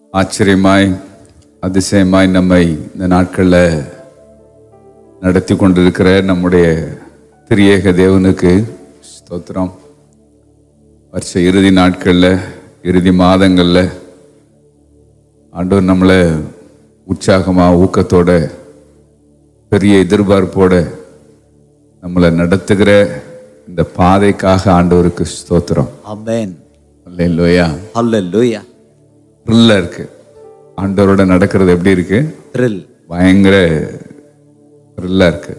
ஆச்சரியமாய் அதிசயமாய் நம்மை இந்த நாட்களில் நடத்தி கொண்டிருக்கிற நம்முடைய திரியேக தேவனுக்கு ஸ்தோத்திரம் வருஷ இறுதி நாட்களில் இறுதி மாதங்களில் ஆண்டவர் நம்மளை உற்சாகமாக ஊக்கத்தோட பெரிய எதிர்பார்ப்போட நம்மளை நடத்துகிற இந்த பாதைக்காக ஆண்டவருக்கு ஸ்தோத்திரம் Amen. இல்லையா Hallelujah. த்ரில்லாக இருக்கு ஆண்டவரோட நடக்கிறது எப்படி இருக்கு Thrill. பயங்கர த்ரில்லாக இருக்கு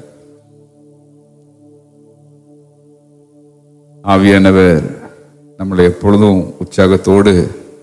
ஆவியானவர் நம்மளை எப்பொழுதும் உற்சாகத்தோடு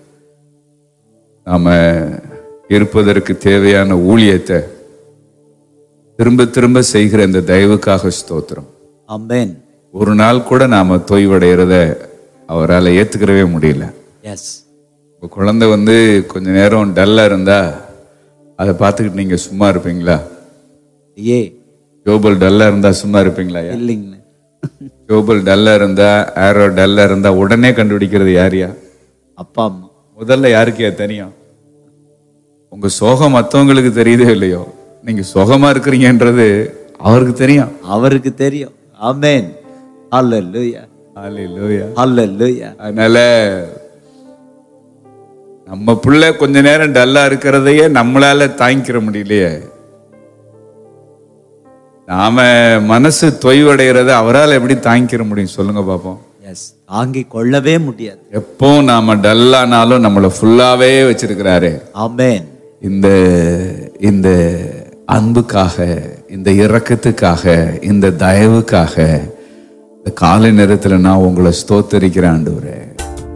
நாம இருப்பதற்கு தேவையான ஊழியத்தை திரும்ப திரும்ப செய்கிற இந்த தயவுக்காக ஸ்தோத்திரம் Amen. ஒரு நாள் கூட நாம தொய்வடைகிறத அவரால் ஏத்துக்கிறவே முடியல Yes. இப்போ குழந்தை வந்து கொஞ்ச நேரம் டல்லாக இருந்தா அதை பார்த்துக்கிட்டு நீங்கள் சும்மா இருப்பீங்களா ஏ ஜோபல் டல்லாக இருந்தா சும்மா இருப்பீங்களா ஐயா? இல்லைங்கண்ணே ஜோபல் டல்லாக இருந்தா ஆரோ டல்லாக இருந்தா உடனே கண்டுபிடிக்கிறது யாரையா அப்பா அம்மா முதல்ல யாருக்கையா தெரியும் உங்க சோகம் மற்றவங்களுக்கு தெரியுதோ இல்லையோ நீங்க சுகமா இருக்கிறீங்கன்றது அவருக்கு தெரியும் அவருக்கு தெரியும் ஆமென் Hallelujah. Hallelujah. Hallelujah. அதனால நம்ம பிள்ளை கொஞ்ச நேரம் டல்லா இருக்கிறதையே நம்மளால தாங்கிக்கிற முடியலையே நாம மனசு தொய்வடைகிறத அவரால் எப்படி தாங்கிக்கிற முடியும் சொல்லுங்க பாப்போம் எஸ் தாங்கிக் கொள்ளவே முடியாது எப்போ நாம டல்லானாலும் நம்மளை ஃபுல்லாவே வச்சிருக்கிறாரு ஆமென் இந்த இந்த அன்புக்காக இந்த இரக்கத்துக்காக இந்த தயவுக்காக இந்த காலை நேரத்துல நான் உங்களை ஸ்தோத்தரிக்கிறேன் ஆண்டவரே